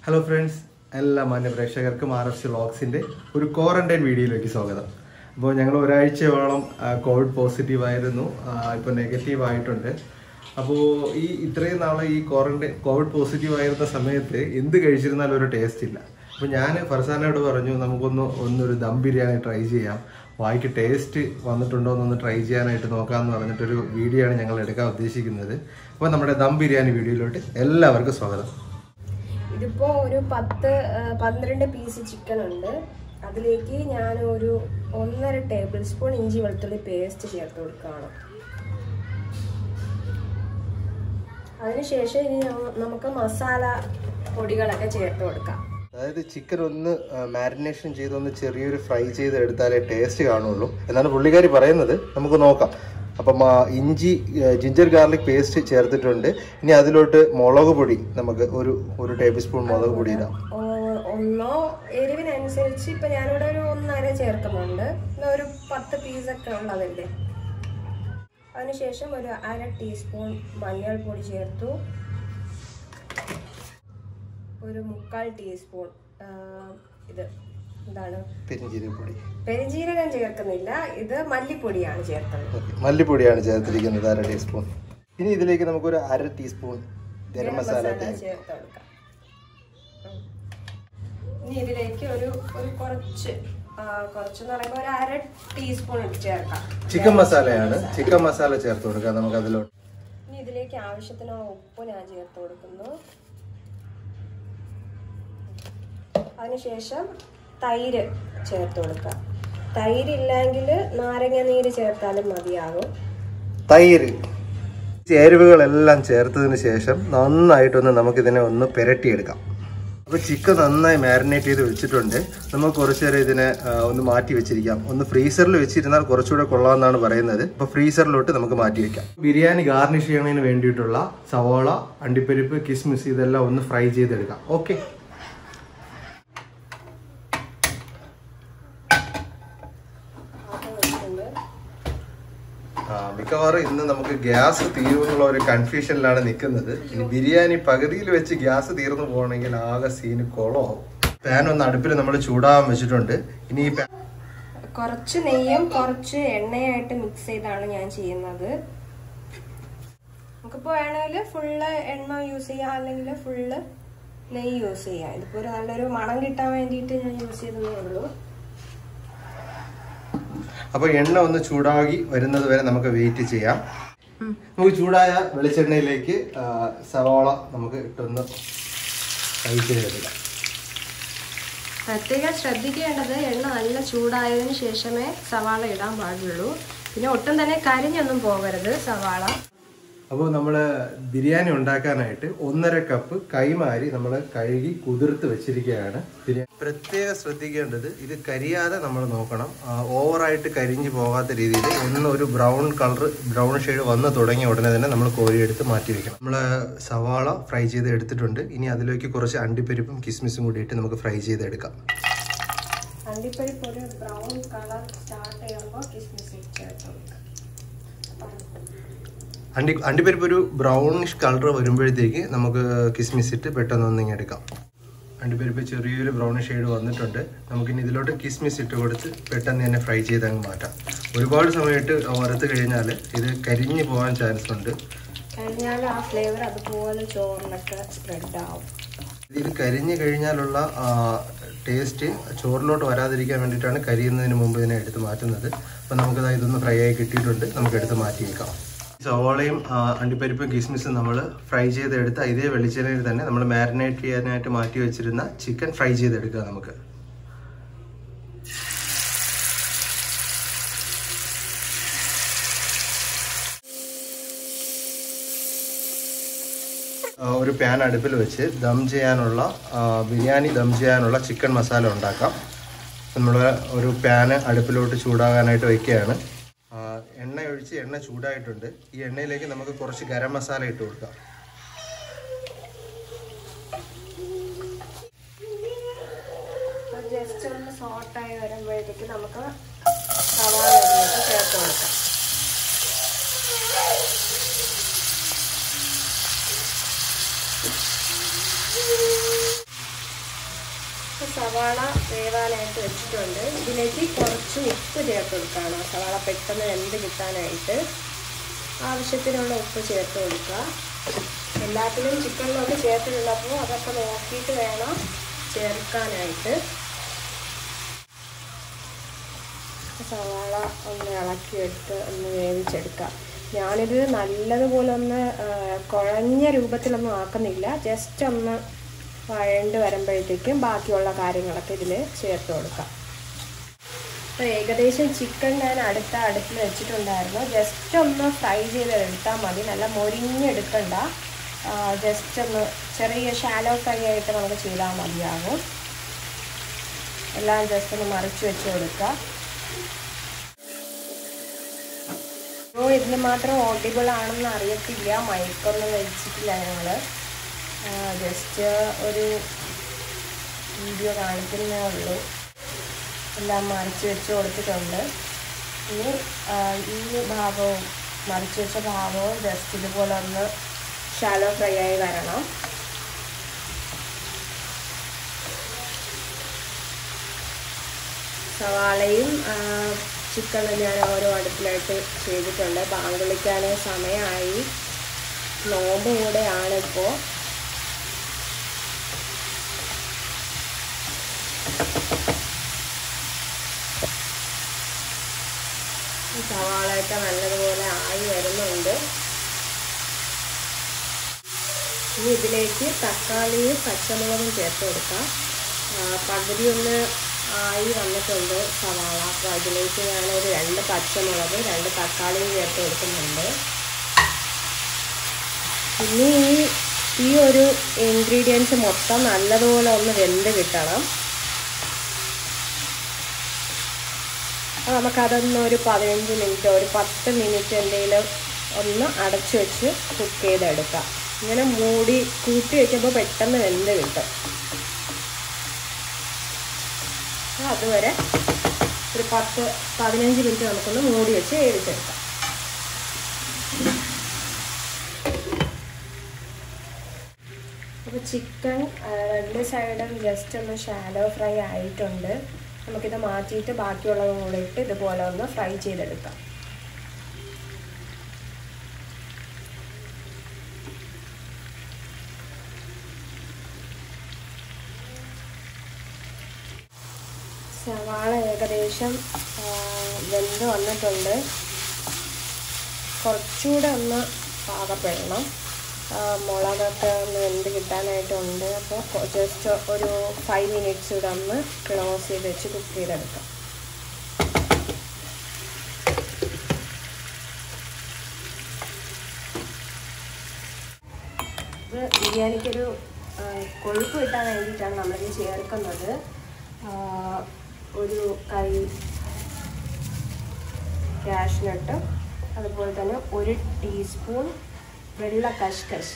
Hello friends എല്ലാ മാന്യ പ്രേക്ഷകർക്കും ആർ എഫ് സി വ്ളോഗ്സിൻ്റെ ഒരു ക്വാറന്റൈൻ വീഡിയോയിലേക്ക് സ്വാഗതം അപ്പോൾ ഞങ്ങൾ ഒരാഴ്ചയോളം ആ, കോവിഡ് പോസിറ്റീവ് ആയിരുന്നു ഇപ്പോൾ നെഗറ്റീവ് ആയിട്ടുണ്ട് അപ്പോൾ ഈ ഇത്രയും നാൾ ഈ ക്വാറന്റൈൻ കോവിഡ് പോസിറ്റീവ് ആയിരുന്ന സമയത്ത് എന്ത് കഴിച്ചിരുന്നാലും ഒരു ടേസ്റ്റ് ഇല്ല അപ്പോൾ ഞാൻ ഫർസാനോട് പറഞ്ഞു നമുക്കൊന്ന് ഒന്നൊരു ദം ബിരിയാണി ട്രൈ ചെയ്യാം വായിക്ക് ടേസ്റ്റ് വന്നിട്ടുണ്ടോ എന്നൊന്ന് ട്രൈ ചെയ്യാനായിട്ട് നോക്കാമെന്ന് പറഞ്ഞിട്ടൊരു വീഡിയോ ആണ് ഞങ്ങൾ എടുക്കാൻ ഉദ്ദേശിക്കുന്നത് അപ്പോൾ നമ്മുടെ ദം ബിരിയാണി വീഡിയോയിലോട്ട് എല്ലാവർക്കും സ്വാഗതം ഇതിപ്പോ ഒരു പത്ത് ആ, പന്ത്രണ്ട് പീസ് ചിക്കൻ ഉണ്ട് അതിലേക്ക് ഞാൻ ഒരു ഒന്നര ടേബിൾ സ്പൂൺ ഇഞ്ചി വെളുത്തുള്ളി പേസ്റ്റ് ചേർത്ത് കൊടുക്കുകയാണ് അതിനുശേഷം ഇനി നമ്മ- നമുക്ക് മസാല പൊടികളൊക്കെ ചേർത്ത് കൊടുക്കാം അതായത് ചിക്കൻ ഒന്ന് മാരിനേഷൻ ചെയ്ത് ഒന്ന് ചെറിയൊരു ഫ്രൈ ചെയ്ത് എടുത്താലേ ടേസ്റ്റ് കാണുള്ളൂ എന്നാണ് പുള്ളിക്കാരി പറയുന്നത് നമുക്ക് നോക്കാം അപ്പം ആ, ഇഞ്ചി ജിഞ്ചർ ഗാർലിക് പേസ്റ്റ് ചേർത്തിട്ടുണ്ട് ഇനി അതിലോട്ട് മുളക് പൊടി നമുക്ക് ഒരു ഒരു ടേബിൾ സ്പൂൺ മുളക് പൊടി ഇടാം ഓ- ഒന്നോ എരിവിനനുസരിച്ച് ഇപ്പൊ ഞാനിവിടെ ഒരു ഒന്നര ചേർക്കുന്നുണ്ട് ഇത് ഒരു പത്ത് പീസൊക്കെ ഉള്ളതല്ലേ അതിനുശേഷം ഒരു അര ടീസ്പൂൺ മഞ്ഞൾപ്പൊടി ചേർത്തു ഒരു മുക്കാൽ ടീസ്പൂൺ ആ, ഇത് എന്താണ് പെരിഞ്ചീരക പൊടി പെരുംജീരകം ചേർക്കുന്നില്ല ഇത് മല്ലിപ്പൊടിയാണ് ചേർക്കുന്നത് ഓക്കെ മല്ലിപ്പൊടിയാണ് ചേർത്തിരിക്കുന്നത് അര ടീസ്പൂൺ ഇനി ഇതിലേക്ക് നമുക്കൊരു അര ടീസ്പൂൺ ഗരം മസാല മസാല ചേർത്ത് കൊടുക്കാം ഉം. ഇനി ഇതിലേക്ക് ഒരു ഒരു കുറച്ച് ആ, കുറച്ചെന്ന് പറയുമ്പോൾ ഒരു അര ടീസ്പൂൺ ചേർക്കാം ചിക്കൻ മസാലയാണ് ചിക്കൻ മസാല ചേർത്ത് കൊടുക്കാം നമുക്ക് അതിലോട്ട് ഇനി ഇതിലേക്ക് ആവശ്യത്തിനുള്ള ഉപ്പ് ഞാൻ ചേർത്ത് കൊടുക്കുന്നു അതിനുശേഷം തൈര് ചേർത്ത് കൊടുക്കാം തൈര് ഇല്ലെങ്കിൽ നാരങ്ങ നീര് ചേർത്താലും മതിയാകും തൈര് ചേരുവകളെല്ലാം ചേർത്തതിന് ശേഷം നന്നായിട്ടൊന്ന് നമുക്കിതിനെ ഒന്ന് പുരട്ടിയെടുക്കാം അപ്പോൾ ചിക്കൻ നന്നായി മാരിനേറ്റ് ചെയ്ത് വെച്ചിട്ടുണ്ട് നമുക്ക് കുറച്ച് നേരം ഇതിനെ ആ, ഒന്ന് മാറ്റി വെച്ചിരിക്കാം ഒന്ന് ഫ്രീസറിൽ വെച്ചിരുന്നാൽ കുറച്ചുകൂടെ കൊള്ളാമെന്നാണ് പറയുന്നത് അപ്പോൾ ഫ്രീസറിലോട്ട് നമുക്ക് മാറ്റി വെക്കാം ബിരിയാണി ഗാർണിഷ് ചെയ്യണതിന് വേണ്ടിയിട്ടുള്ള സവോള അണ്ടിപ്പരിപ്പ് കിസ്മിസ് ഇതെല്ലാം ഒന്ന് ഫ്രൈ ചെയ്തെടുക്കാം ഓക്കെ അത് വെച്ചിട്ടുണ്ട് ആ, മിക്കവാറും ഇന്ന് നമുക്ക് ഗ്യാസ് തീരുമെന്നുള്ള ഒരു കൺഫ്യൂഷനിലാണ് നിൽക്കുന്നത് ഇനി ബിരിയാണി പകുതിയിൽ വെച്ച് ഗ്യാസ് തീർന്നു പോകണമെങ്കിൽ ആകെ സീന് കുളമാവും പാൻ ഒന്ന് അടുപ്പിൽ നമ്മൾ ചൂടാകാൻ വെച്ചിട്ടുണ്ട് ഇനി ഈ pan- കുറച്ച് നെയ്യും കുറച്ച് എണ്ണയായിട്ട് മിക്സ് ചെയ്താണ് ഞാൻ ചെയ്യുന്നത് നമുക്കിപ്പോൾ വേണമെങ്കിൽ ഫുള്ള് എണ്ണ യൂസ് ചെയ്യാം അല്ലെങ്കിൽ ഫുള്ള് നെയ്യ് യൂസ് ചെയ്യാം ഇതിപ്പോൾ ഒരു നല്ലൊരു മണം കിട്ടാൻ വേണ്ടിയിട്ട് ഞാൻ യൂസ് ചെയ്തതേ ഉള്ളൂ അപ്പൊ എണ്ണ ഒന്ന് ചൂടാകി വരുന്നത് വരെ നമുക്ക് വെയിറ്റ് ചെയ്യാം നമുക്ക് ചൂടായ വെളിച്ചെണ്ണയിലേക്ക് ആ, സവാള നമുക്ക് ഇട്ടൊന്ന് ഫ്രൈ ചെയ്തെടുക്കാം പ്രത്യേകം ശ്രദ്ധിക്കേണ്ടത് എണ്ണ നല്ല ചൂടായതിനു ശേഷമേ സവാള ഇടാൻ പാടുള്ളൂ പിന്നെ ഒട്ടും തന്നെ കരിഞ്ഞൊന്നും പോകരുത് സവാള അപ്പോൾ നമ്മൾ ബിരിയാണി ഉണ്ടാക്കാനായിട്ട് ഒന്നര കപ്പ് കൈമാരി നമ്മൾ കഴുകി കുതിർത്ത് വെച്ചിരിക്കുകയാണ് ബിരിയാണി പ്രത്യേകം ശ്രദ്ധിക്കേണ്ടത് ഇത് കരിയാതെ നമ്മൾ നോക്കണം ആ, ഓവറായിട്ട് കരിഞ്ഞു പോകാത്ത രീതിയിൽ ഒന്ന് ഒരു ബ്രൗൺ കളർ ബ്രൗൺ ഷെയ്ഡ് വന്ന് തുടങ്ങിയ ഉടനെ തന്നെ നമ്മൾ കോരിയെടുത്ത് മാറ്റി വെക്കണം നമ്മൾ സവാള ഫ്രൈ ചെയ്ത് എടുത്തിട്ടുണ്ട് ഇനി അതിലേക്ക് കുറച്ച് അണ്ടിപ്പരിപ്പും കിസ്മിസും കൂടി ഇട്ട് നമുക്ക് ഫ്രൈ ചെയ്തെടുക്കാം അണ്ടിപ്പരിപ്പ് ഒരു ബ്രൗൺ കളർ സ്റ്റാർട്ട് ചെയ്യുമ്പോൾ കിസ്മിസ് ചേർത്ത് കൊടുക്കാം അണ്ടി അണ്ടിപ്പരിപ്പ് ഒരു ബ്രൗണിഷ് കളർ വരുമ്പോഴത്തേക്ക് നമുക്ക് കിസ്മിസ് ഇട്ട് പെട്ടെന്ന് ഒന്നിങ്ങ് എടുക്കാം അണ്ടിപ്പരിപ്പ് ചെറിയൊരു ബ്രൗണിഷ് ഷെയ്ഡ് വന്നിട്ടുണ്ട് നമുക്കിനി ഇതിലോട്ട് കിസ്മിസ് ഇട്ട് കൊടുത്ത് പെട്ടെന്ന് തന്നെ ഫ്രൈ ചെയ്ത് അങ്ങ് മാറ്റാം ഒരുപാട് സമയത്ത് വറുത്ത് കഴിഞ്ഞാൽ ഇത് കരിഞ്ഞു പോകാൻ ചാൻസ് ഉണ്ട് കഴിഞ്ഞാൽ ആ ഫ്ലേവർ അതുപോലെ ചോറിനൊക്കെ സ്പ്രെഡ് ആവും ഇത് കരിഞ്ഞു കഴിഞ്ഞാലുള്ള ടേസ്റ്റ് ചോറിലോട്ട് വരാതിരിക്കാൻ വേണ്ടിയിട്ടാണ് കരിയുന്നതിന് മുമ്പ് ഇതിനെ എടുത്ത് മാറ്റുന്നത് അപ്പം നമുക്കത് ഇതൊന്ന് ഫ്രൈ ആയി കിട്ടിയിട്ടുണ്ട് നമുക്ക് എടുത്ത് മാറ്റി വെക്കാം സവോളയും ആ, അണ്ടിപ്പരിപ്പും കിസ്മിസും നമ്മൾ ഫ്രൈ ചെയ്തെടുത്ത് ഇതേ വെളിച്ചെണ്ണയിൽ തന്നെ നമ്മൾ മാരിനേറ്റ് ചെയ്യാനായിട്ട് മാറ്റി വെച്ചിരുന്ന ചിക്കൻ ഫ്രൈ ചെയ്തെടുക്കുക നമുക്ക് ആ, ഒരു പാൻ അടുപ്പിൽ വെച്ച് ദം ചെയ്യാനുള്ള ആ, ബിരിയാണി ദം ചെയ്യാനുള്ള ചിക്കൻ മസാല ഉണ്ടാക്കാം നമ്മൾ ഒരു പാന് അടുപ്പിലോട്ട് ചൂടാകാനായിട്ട് വെക്കുകയാണ് ആ, എണ്ണ ഒഴിച്ച് എണ്ണ ചൂടായിട്ടുണ്ട് ഈ എണ്ണയിലേക്ക് നമുക്ക് കുറച്ച് ഗരം മസാല ഇട്ട് കൊടുക്കാം ജസ്റ്റ് ഒന്ന് സോട്ടായി വരുമ്പോഴത്തേക്ക് നമുക്ക് സവാള ഇതിലേക്ക് ചേർത്ത് കൊടുക്കാം അപ്പോൾ സവാള വേവാനായിട്ട് വെച്ചിട്ടുണ്ട് ഇതിലേക്ക് കുറച്ച് ഉപ്പ് ചേർത്ത് കൊടുക്കുകയാണ് സവാള പെട്ടെന്ന് വെന്ത് കിട്ടാനായിട്ട് ആവശ്യത്തിനുള്ള ഉപ്പ് ചേർത്ത് കൊടുക്കുക എല്ലാത്തിലും ചിക്കനിലൊക്കെ ചേർത്തിട്ടുള്ളപ്പോൾ അതൊക്കെ നോക്കിയിട്ട് വേണം ചേർക്കാനായിട്ട് സവാള ഒന്ന് ഇളക്കിയെടുത്ത് ഒന്ന് വേവിച്ചെടുക്കാം ഞാനിത് നല്ലതുപോലെ ഒന്ന് ആ, കുഴഞ്ഞ രൂപത്തിലൊന്നും ആക്കുന്നില്ല ജസ്റ്റ് ഒന്ന് വഴണ്ട് വരുമ്പോഴത്തേക്കും ബാക്കിയുള്ള കാര്യങ്ങളൊക്കെ ഇതിൽ ചേർത്ത് കൊടുക്കാം അപ്പോൾ ഏകദേശം ചിക്കൻ ഞാൻ അടുത്ത അടുപ്പിൽ വെച്ചിട്ടുണ്ടായിരുന്നു ജസ്റ്റ് ഒന്ന് ഫ്രൈ ചെയ്ത് എടുത്താൽ മതി നല്ല മൊരിഞ്ഞെടുക്കണ്ട ജസ്റ്റ് ഒന്ന് ചെറിയ ഷാലോ ഫ്രൈ ആയിട്ട് നമുക്ക് ചെയ്താൽ മതിയാകും എല്ലാം ജസ്റ്റ് ഒന്ന് മറിച്ച് വെച്ച് കൊടുക്കുക അപ്പോൾ ഇതിന് മാത്രം ഓഡിബിൾ ആണെന്ന് അറിയത്തില്ല മൈക്കൊന്നും വെച്ചിട്ടില്ല ഞങ്ങൾ ജസ്റ്റ് ഒരു വീഡിയോ കാണിക്കുന്നേ ഉള്ളൂ എല്ലാം മറിച്ച് വെച്ച് കൊടുത്തിട്ടുണ്ട് ഇനി ആ, ഈ ഭാഗവും മറിച്ച് വെച്ച ഭാഗവും ജസ്റ്റ് ഇതുപോലെ ഒന്ന് ഷാലോ ഫ്രൈ ആയി വരണം സവാളയും ചിക്കനും ഞാൻ ഓരോ അടുപ്പിലായിട്ട് ചെയ്തിട്ടുണ്ട് ബാങ്ക് വിളിക്കാൻ സമയമായി നോമ്പ് കൂടെയാണ് ഇപ്പോൾ സവാളയൊക്കെ നല്ലതുപോലെ ആയി വരുന്നുണ്ട് ഇനി ഇതിലേക്ക് തക്കാളിയും പച്ചമുളകും ചേർത്ത് കൊടുക്കാം ആ, പകുതി ഒന്ന് ആയി വന്നിട്ടുണ്ട് സവാള അപ്പോൾ അതിലേക്ക് ഞാനൊരു രണ്ട് പച്ചമുളക് രണ്ട് തക്കാളിയും ചേർത്ത് കൊടുക്കുന്നുണ്ട് ഇനി ഈ ഈ ഒരു ഇൻഗ്രീഡിയൻസ് മൊത്തം നല്ലതുപോലെ ഒന്ന് വെന്ത് കിട്ടണം അപ്പോൾ നമുക്കതൊന്ന് ഒരു പതിനഞ്ച് മിനിറ്റ് ഒരു പത്ത് മിനിറ്റ് എന്തെങ്കിലും ഒന്ന് അടച്ചു വെച്ച് കുക്ക് ചെയ്തെടുക്കാം ഇങ്ങനെ മൂടി കൂട്ടി വയ്ക്കുമ്പോൾ പെട്ടെന്ന് വെന്ത് കിട്ടും അപ്പോൾ അതുവരെ ഒരു പത്ത് പതിനഞ്ച് മിനിറ്റ് നമുക്കൊന്ന് മൂടി വെച്ച് വേവിച്ചെടുക്കാം അപ്പോൾ ചിക്കൻ രണ്ട് സൈഡും ജസ്റ്റ് ഒന്ന് ഷാലോ ഫ്രൈ ആയിട്ടുണ്ട് നമുക്കിത് മാറ്റിയിട്ട് ബാക്കിയുള്ളതും കൂടെ ഇട്ട് ഇതുപോലെ ഒന്ന് ഫ്രൈ ചെയ്തെടുക്കാം സവാള ഏകദേശം ആ, വെന്ത് വന്നിട്ടുണ്ട് കുറച്ചുകൂടെ ഒന്ന് പാകപ്പെടണം ആ, മുളകൊക്കെ ഒന്ന് വെന്ത് കിട്ടാനായിട്ടുണ്ട് അപ്പോൾ ജസ്റ്റ് ഒരു ഫൈവ് മിനിറ്റ്സ് കൂടെ ഒന്ന് ക്ലോസ് ചെയ്ത് വെച്ച് കുക്ക് ചെയ്തെടുക്കാം ഇത് ബിരിയാണിക്കൊരു ആ, കൊഴുപ്പ് കിട്ടാൻ വേണ്ടിയിട്ടാണ് നമ്മളിത് ചേർക്കുന്നത് ആ, ഒരു കൈ കാഷ്നട്ട് അതുപോലെ തന്നെ ഒരു ടീസ്പൂൺ വെള്ള കഷ്കശ്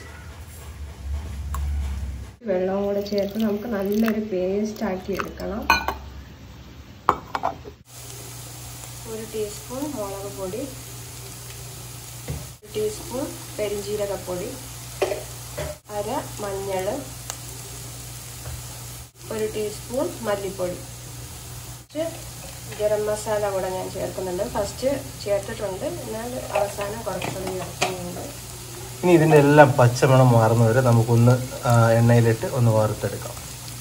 വെള്ളവും കൂടെ ചേർത്ത് നമുക്ക് നല്ലൊരു പേസ്റ്റ് ആക്കി എടുക്കണം ഒരു ടീസ്പൂൺ മുളക് പൊടി ഒരു ടീസ്പൂൺ പെരിഞ്ജീരകപ്പൊടി അര മഞ്ഞൾ ഒരു ടീസ്പൂൺ മല്ലിപ്പൊടി കുറച്ച് ഗരം മസാല കൂടെ ഞാൻ ചേർക്കുന്നുണ്ട് ഫസ്റ്റ് ചേർത്തിട്ടുണ്ട് എന്നാൽ അവസാനം കുറച്ചുകൂടി ചേർക്കുന്നുണ്ട് ഇനി ഇതിൻ്റെ എല്ലാം പച്ചമണം മാറുന്ന വരെ നമുക്കൊന്ന് ആ, എണ്ണയിലിട്ട് ഒന്ന് വറുത്തെടുക്കാം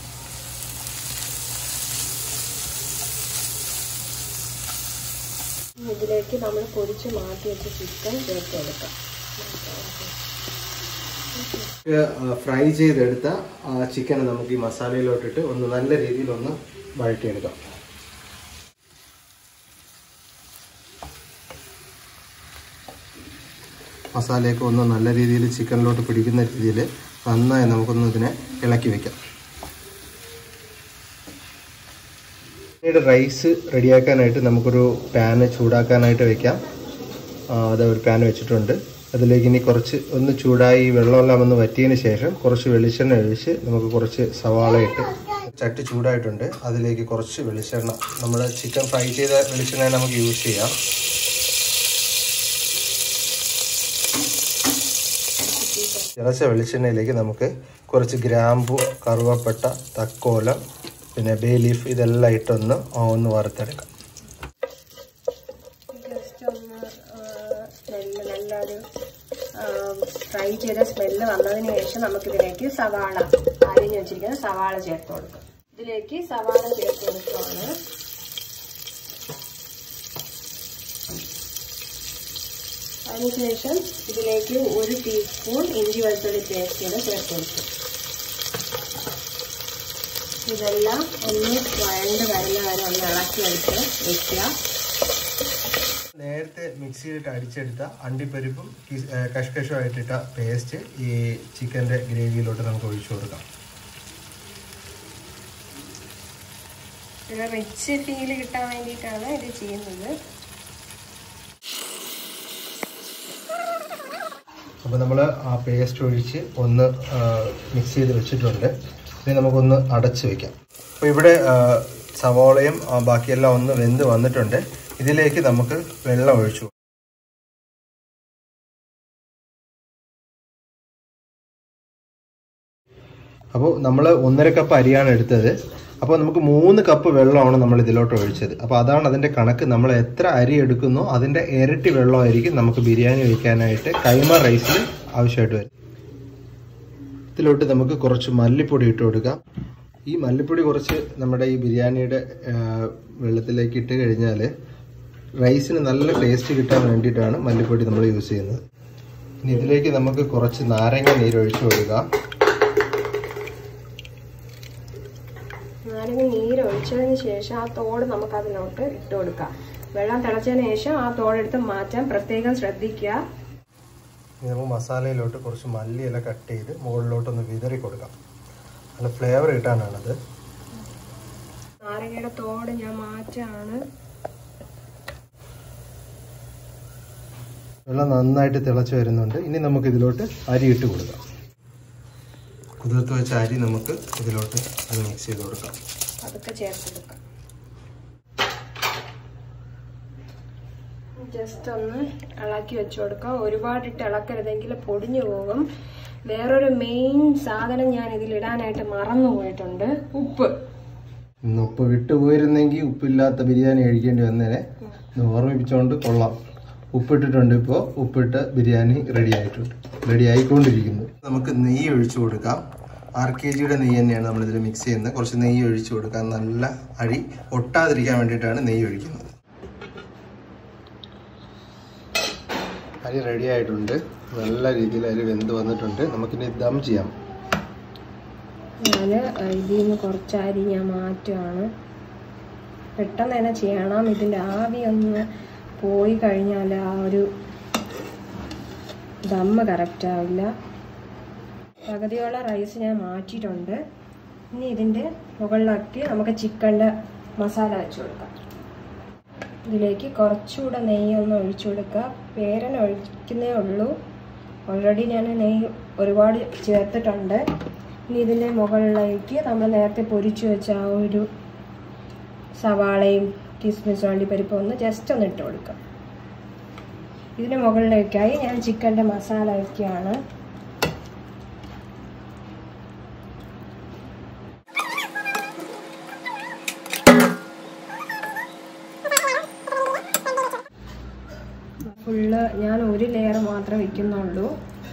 ഇതിലേക്ക് നമ്മൾ പൊരിച്ച് മാറ്റി വെച്ച ചിക്കൻ ചേർത്ത് കൊടുക്കാം ഫ്രൈ ചെയ്തെടുത്ത ചിക്കൻ നമുക്ക് ഈ മസാലയിലോട്ടിട്ട് ഒന്ന് നല്ല രീതിയിൽ ഒന്ന് വഴറ്റിയെടുക്കാം മസാലയൊക്കെ ഒന്ന് നല്ല രീതിയിൽ ചിക്കനിലോട്ട് പിടിക്കുന്ന രീതിയിൽ നന്നായി നമുക്കൊന്ന് ഇതിനെ ഇളക്കി വെക്കാം പിന്നീട് റൈസ് റെഡിയാക്കാനായിട്ട് നമുക്കൊരു പാന് ചൂടാക്കാനായിട്ട് വെക്കാം ആ, അത് ഒരു പാൻ വെച്ചിട്ടുണ്ട് അതിലേക്ക് ഇനി കുറച്ച് ഒന്ന് ചൂടായി വെള്ളമെല്ലാം ഒന്ന് വറ്റിയതിന് ശേഷം കുറച്ച് വെളിച്ചെണ്ണ ഒഴിച്ച് നമുക്ക് കുറച്ച് സവാള ഇട്ട് ചട്ടി ചൂടായിട്ടുണ്ട് അതിലേക്ക് കുറച്ച് വെളിച്ചെണ്ണ നമ്മൾ ചിക്കൻ ഫ്രൈ ചെയ്ത വെളിച്ചെണ്ണ നമുക്ക് യൂസ് ചെയ്യാം തിളച്ച വെളിച്ചെണ്ണയിലേക്ക് നമുക്ക് കുറച്ച് ഗ്രാമ്പു കറുവപ്പട്ട തക്കോലം പിന്നെ ബേ ലീഫ് ഇതെല്ലാം ഇട്ടൊന്ന് ഒന്ന് വറുത്തെടുക്കാം ജസ്റ്റ് ഒന്ന് സ്മെല്ല് നല്ലൊരു ഫ്രൈ ചെയ്ത സ്മെല്ല് വന്നതിന് ശേഷം നമുക്കിതിലേക്ക് സവാള അരിഞ്ഞു വെച്ചിരിക്കുന്ന സവാള ചേർത്ത് കൊടുക്കാം ഇതിലേക്ക് സവാള ചേർത്ത് കൊടുക്കുകയാണ് അതിനുശേഷം ഇതിലേക്ക് ഒരു ടീസ്പൂൺ ഇഞ്ചി വെളുത്തുള്ളി പേസ്റ്റ് കൂടെ ചേർത്ത് കൊടുക്കും ഇതെല്ലാം ഒന്ന് വഴണ്ട് വരുന്ന വരെ ഒന്ന് ഇളക്കി എടുത്ത് വെക്കുക നേരത്തെ മിക്സിയിലിട്ട് അടിച്ചെടുത്ത അണ്ടിപ്പരിപ്പും കിസ്- ഏ, കഷ്കഷും ആയിട്ടിട്ട പേസ്റ്റ് ഈ ചിക്കൻ്റെ ഗ്രേവിയിലോട്ട് നമുക്ക് ഒഴിച്ചു കൊടുക്കാം ഒരു റിച്ച് ഫീല് കിട്ടാൻ വേണ്ടിയിട്ടാണ് ഇത് ചെയ്യുന്നത് അപ്പോൾ നമ്മൾ ആ പേസ്റ്റ് ഒഴിച്ച് ഒന്ന് മിക്സ് ചെയ്ത് വെച്ചിട്ടുണ്ട് ഇനി നമുക്കൊന്ന് അടച്ച് വെക്കാം അപ്പോൾ ഇവിടെ ആ, സവോളയും ആ, ബാക്കിയെല്ലാം ഒന്ന് വെന്ത് വന്നിട്ടുണ്ട് ഇതിലേക്ക് നമുക്ക് വെള്ളം ഒഴിച്ചു അപ്പോൾ നമ്മൾ ഒന്നര കപ്പ് അരിയാണ് എടുത്തത് അപ്പോൾ നമുക്ക് മൂന്ന് കപ്പ് വെള്ളമാണ് നമ്മൾ ഇതിലോട്ട് ഒഴിച്ചത് അപ്പോൾ അതാണ് അതിൻ്റെ കണക്ക് നമ്മൾ എത്ര അരി എടുക്കുന്നോ അതിൻ്റെ ഇരട്ടി വെള്ളമായിരിക്കും നമുക്ക് ബിരിയാണി വയ്ക്കാനായിട്ട് കൈമ റൈസിൽ ആവശ്യമായിട്ട് വരും ഇതിലോട്ട് നമുക്ക് കുറച്ച് മല്ലിപ്പൊടി ഇട്ട് കൊടുക്കാം ഈ മല്ലിപ്പൊടി കുറച്ച് നമ്മുടെ ഈ ബിരിയാണിയുടെ ആ, വെള്ളത്തിലേക്ക് ഇട്ട് കഴിഞ്ഞാൽ റൈസിന് നല്ല ടേസ്റ്റ് കിട്ടാൻ വേണ്ടിയിട്ടാണ് മല്ലിപ്പൊടി നമ്മൾ യൂസ് ചെയ്യുന്നത് ഇനി ഇതിലേക്ക് നമുക്ക് കുറച്ച് നാരങ്ങ നീര് ഒഴിച്ചു കൊടുക്കാം നാരങ്ങ നീര് ഒഴിച്ചതിന് ശേഷം ആ തോട് നമുക്ക് അതിലോട്ട് ഇട്ട് കൊടുക്കാം വെള്ളം തിളച്ചതിന് ശേഷം ആ തോടെടുത്ത് മാറ്റാൻ പ്രത്യേകം ശ്രദ്ധിക്കുക ഇനി നമുക്ക് മസാലയിലോട്ട് കുറച്ച് മല്ലിയില കട്ട് ചെയ്ത് മുകളിലോട്ടൊന്ന് വിതറി കൊടുക്കാം നല്ല ഫ്ലേവർ കിട്ടാനാണത് നാരങ്ങയുടെ തോട് ഞാൻ മാറ്റാണ് വെള്ളം നന്നായിട്ട് തിളച്ച് വരുന്നുണ്ട് ഇനി നമുക്ക് ഇതിലോട്ട് അരി ഇട്ട് കൊടുക്കാം കുതിർത്ത് വെച്ച അരി നമുക്ക് ഇതിലോട്ട് അത് മിക്സ് ചെയ്ത് കൊടുക്കാം അതൊക്കെ ചേർത്ത് കൊടുക്കാം ജസ്റ്റ് ഒന്ന് ഇളക്കി വെച്ച് കൊടുക്കാം ഒരുപാടിട്ട് ഇളക്കരുതെങ്കിൽ പൊടിഞ്ഞു പോകും വേറൊരു മെയിൻ സാധനം ഞാൻ ഇതിൽ ഇടാനായിട്ട് മറന്നു പോയിട്ടുണ്ട് ഉപ്പ് ഇന്ന് ഉപ്പ് വിട്ടുപോയിരുന്നെങ്കിൽ ഉപ്പില്ലാത്ത ബിരിയാണി കഴിക്കേണ്ടി വന്നേനെ ഇത് ഓർമ്മിപ്പിച്ചുകൊണ്ട് കൊള്ളാം ഉപ്പിട്ടിട്ടുണ്ട് ഇപ്പോൾ ഉപ്പിട്ട് ബിരിയാണി റെഡി ആയിട്ടുണ്ട് റെഡി ആയിക്കൊണ്ടിരിക്കുന്നു നമുക്ക് നെയ്യ് ഒഴിച്ചു കൊടുക്കാം ആർ കെ ജിയുടെ നെയ്യ് തന്നെയാണ് നമ്മളിതിൽ മിക്സ് ചെയ്യുന്നത് കുറച്ച് നെയ്യ് ഒഴിച്ചു കൊടുക്കാം നല്ല അരി ഒട്ടാതിരിക്കാൻ വേണ്ടിയിട്ടാണ് നെയ്യ് ഒഴിക്കുന്നത് അരി റെഡി ആയിട്ടുണ്ട് നല്ല രീതിയിൽ അരി വെന്ത് വന്നിട്ടുണ്ട് നമുക്കിനി ദം ചെയ്യാം ഞാൻ ഇതിൽ നിന്ന് കുറച്ച് അരി ഞാൻ മാറ്റുകയാണ് പെട്ടെന്ന് തന്നെ ചെയ്യണം ഇതിൻ്റെ ആവി ഒന്ന് പോയി കഴിഞ്ഞാൽ ആ ഒരു ദമ്മ് കറക്റ്റ് ആവില്ല പകുതിയോളം റൈസ് ഞാൻ മാറ്റിയിട്ടുണ്ട് ഇനി ഇതിൻ്റെ മുകളിലാക്കി നമുക്ക് ചിക്കൻ്റെ മസാല വെച്ച് കൊടുക്കാം ഇതിലേക്ക് കുറച്ചുകൂടെ നെയ്യ് ഒന്ന് ഒഴിച്ചു കൊടുക്കുക പേരന് ഒഴിക്കുന്നേ ഉള്ളൂ ഓൾറെഡി ഞാൻ നെയ്യ് ഒരുപാട് ചേർത്തിട്ടുണ്ട് ഇനി ഇതിൻ്റെ മുകളിലേക്ക് നമ്മൾ നേരത്തെ പൊരിച്ചു വെച്ച ആ ഒരു സവാളയും കിസ്മിസ് വണ്ടിപ്പരിപ്പും ഒന്ന് ജസ്റ്റ് ഒന്ന് ഇട്ട് കൊടുക്കാം ഇതിന് മുകളിലേക്കായി ഞാൻ ചിക്കൻ്റെ മസാല വയ്ക്കുകയാണ് ഫുള്ള് ഞാൻ ഒരു ലെയർ മാത്രമേ വെക്കുന്നുള്ളൂ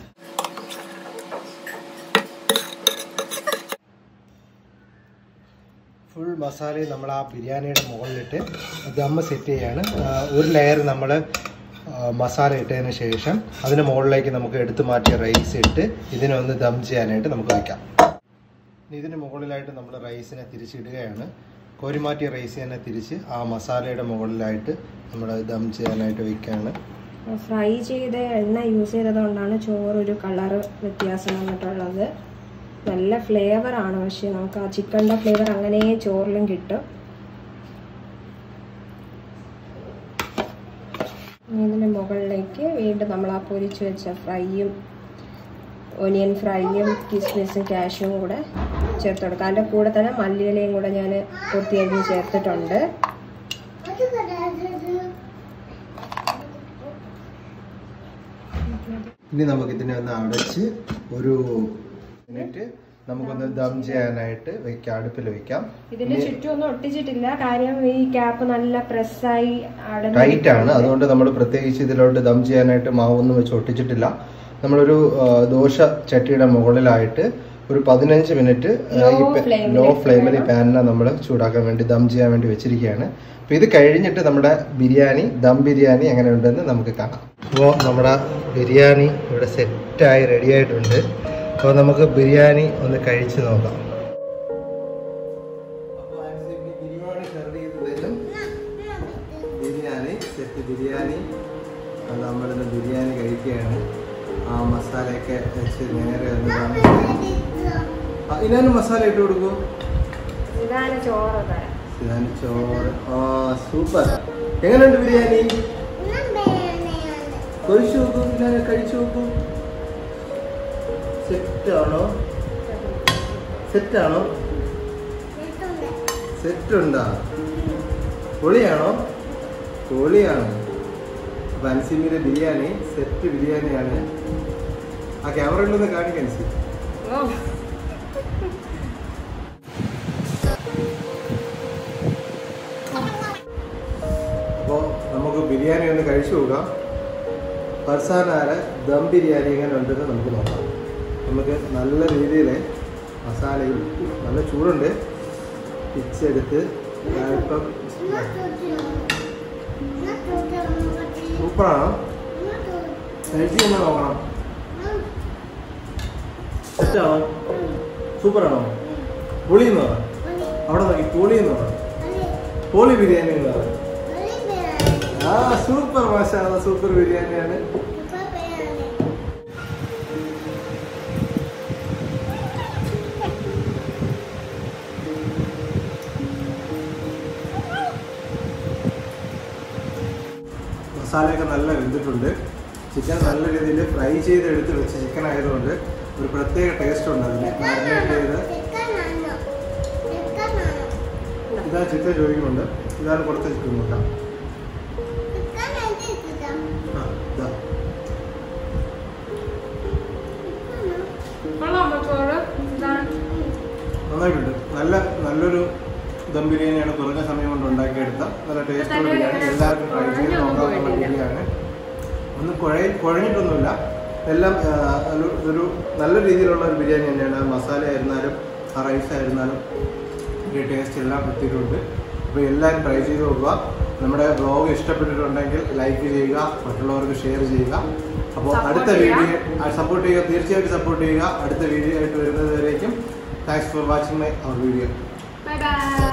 ഫുൾ മസാലയും നമ്മൾ ആ ബിരിയാണിയുടെ മുകളിലിട്ട് ദമ്മ് സെറ്റ് ചെയ്യാണ് ആ, ഒരു ലെയർ നമ്മൾ മസാല ഇട്ടതിന് ശേഷം അതിന് മുകളിലേക്ക് നമുക്ക് എടുത്തു മാറ്റിയ റൈസ് ഇട്ട് ഇതിനെ ഒന്ന് ദം ചെയ്യാനായിട്ട് നമുക്ക് വയ്ക്കാം ഇനി ഇതിന് മുകളിലായിട്ട് നമ്മൾ റൈസിനെ തിരിച്ചിടുകയാണ് കോരിമാറ്റിയ റൈസ് തന്നെ തിരിച്ച് ആ മസാലയുടെ മുകളിലായിട്ട് നമ്മൾ ദം ചെയ്യാനായിട്ട് വയ്ക്കുകയാണ് ഫ്രൈ ചെയ്ത എണ്ണ യൂസ് ചെയ്തത് കൊണ്ടാണ് ചോറ് ഒരു കളർ വ്യത്യാസം വന്നിട്ടുള്ളത് നല്ല ഫ്ലേവറാണ് പക്ഷേ നമുക്ക് ആ ചിക്കൻ്റെ ഫ്ലേവർ അങ്ങനെ ചോറിലും കിട്ടും ഇനി ഇതിൻ്റെ മുകളിലേക്ക് വീണ്ടും നമ്മൾ ആ പൊരിച്ച് വെച്ച ഫ്രൈയും ഒനിയൻ ഫ്രൈയും കിസ്മിസും കാഷ്യും കൂടെ ചേർത്ത് കൊടുക്കാം അതിൻ്റെ കൂടെ തന്നെ മല്ലിയിലയും കൂടെ ഞാൻ കൊത്തിയരിഞ്ഞ് ചേർത്തിട്ടുണ്ട് ഇനി നമുക്ക് ഇതിനെ ഒന്ന് അടച്ച് ഒരു മിനിറ്റ് നമുക്കൊന്ന് ദം ചെയ്യാനായിട്ട് വെക്കാം അടുപ്പിൽ വെക്കാം ഇതിന്റെ ചുറ്റും ഒന്നും ഒട്ടിച്ചിട്ടില്ല കാര്യം ഈ ക്യാപ്പ് നല്ല പ്രസ്സായി ടൈറ്റ് ആണ് അതുകൊണ്ട് നമ്മൾ പ്രത്യേകിച്ച് ഇതിലോട്ട് ദം ചെയ്യാനായിട്ട് മാവൊന്നും വെച്ച് ഒട്ടിച്ചിട്ടില്ല നമ്മളൊരു ആ, ദോശ ചട്ടിയുടെ മുകളിലായിട്ട് ഒരു പതിനഞ്ച് മിനിറ്റ് Low flame ൽ ലോ ഫ്ലെയിമിൽ ഈ പാനിനെ നമ്മൾ ചൂടാക്കാൻ വേണ്ടി ദം ചെയ്യാൻ വേണ്ടി വെച്ചിരിക്കുകയാണ് അപ്പോൾ ഇത് കഴിഞ്ഞിട്ട് നമ്മുടെ ബിരിയാണി ദം ബിരിയാണി എങ്ങനെ ഉണ്ടെന്ന് നമുക്ക് കാണാം അപ്പോൾ നമ്മുടെ ബിരിയാണി ഇവിടെ സെറ്റായി റെഡി ആയിട്ടുണ്ട് അപ്പോൾ നമുക്ക് ബിരിയാണി ഒന്ന് കഴിച്ച് നോക്കാം ബിരിയാണി സെർവ് ചെയ്തതിലും ബിരിയാണി സെറ്റ് ബിരിയാണി അത് നമ്മളിന്ന് ബിരിയാണി കഴിക്കുകയാണ് ആ മസാലയൊക്കെ വെച്ച് നേരെ ഒന്ന് കാണിച്ച് ആ, ഇതിനൊരു മസാല ഇട്ട് കൊടുക്കൂ ഇതാണ് ചോറ് തരാം ഇതാണ് ചോറ് ആ സൂപ്പർ എങ്ങനെയുണ്ട് ബിരിയാണി കഴിച്ചു നോക്കൂ ഞാൻ കഴിച്ചു നോക്കൂ സെറ്റാണോ സെറ്റാണോ സെറ്റുണ്ടാ പൊളിയാണോ പൊളിയാണ് ബൻസിമിയുടെ ബിരിയാണി സെറ്റ് ബിരിയാണിയാണ് ആ ക്യാമറയിലൊന്ന് കാണിക്കാൻ സി ഓ അപ്പോൾ നമുക്ക് ബിരിയാണി ഒന്ന് കഴിച്ചു നോക്കാം ഫർസാനാര ദം ബിരിയാണി എങ്ങനെ ഉണ്ടെന്ന് നമുക്ക് നോക്കാം നമുക്ക് നല്ല രീതിയിൽ മസാലയും നല്ല ചൂടുണ്ട് പിച്ചെടുത്ത് അല്പം സൂപ്പറാണോ കഴിച്ച് തന്നെ നോക്കണം സെറ്റാണോ സൂപ്പറാണോ പൊളി എന്ന് പറ അവിടെ നോക്കി പൊളി എന്ന് പറ പോളി ബിരിയാണി എന്ന് പറ ആ സൂപ്പർ മാഷാ സൂപ്പർ ബിരിയാണിയാണ് മസാലയൊക്കെ നല്ല വെന്തിട്ടുണ്ട് ചിക്കൻ നല്ല രീതിയിൽ ഫ്രൈ ചെയ്ത് എടുത്ത് വെച്ച ചിക്കൻ ആയതുകൊണ്ട് ഒരു പ്രത്യേക ടേസ്റ്റ് ഉണ്ട് അതിന് മാരിനേറ്റ് ചെയ്ത് ഇതാ ചിക്കൻ ചോദിക്കുന്നുണ്ട് ഇതാണ് കൊടുത്ത ചിക്കൻ നോക്കാം ആ ഇതാ കൊള്ളാമോ ചോറ് ഇതാണ് നന്നായിട്ടുണ്ട് നല്ല നല്ലൊരു ദം ബിരിയാണിയാണ് കുറഞ്ഞ സമയം കൊണ്ട് ഉണ്ടാക്കിയെടുത്ത നല്ല ടേസ്റ്റോട് ബിരിയാണി എല്ലാവർക്കും ട്രൈ ചെയ്ത് നോക്കാവുന്ന ബിരിയാണി ഒന്നും കുഴ കുഴഞ്ഞിട്ടൊന്നുമില്ല എല്ലാം ആ, ഒരു- ഒരു നല്ല രീതിയിലുള്ള ഒരു ബിരിയാണി തന്നെയാണ് മസാല ആയിരുന്നാലും ആ റൈസ് ആയിരുന്നാലും ഈ ടേസ്റ്റ് എല്ലാം എത്തിയിട്ടുണ്ട് അപ്പോൾ എല്ലാവരും ട്രൈ ചെയ്ത് നോക്കുക നമ്മുടെ ബ്ലോഗ് ഇഷ്ടപ്പെട്ടിട്ടുണ്ടെങ്കിൽ ലൈക്ക് ചെയ്യുക മറ്റുള്ളവർക്ക് ഷെയർ ചെയ്യുക അപ്പോൾ Support അടുത്ത ചെയ്യുക. വീഡിയോ സപ്പോർട്ട് ചെയ്യുക തീർച്ചയായിട്ടും സപ്പോർട്ട് ചെയ്യുക അടുത്ത വീഡിയോ ആയിട്ട് വരുന്നത് വരേക്കും thanks for watching my our video bye by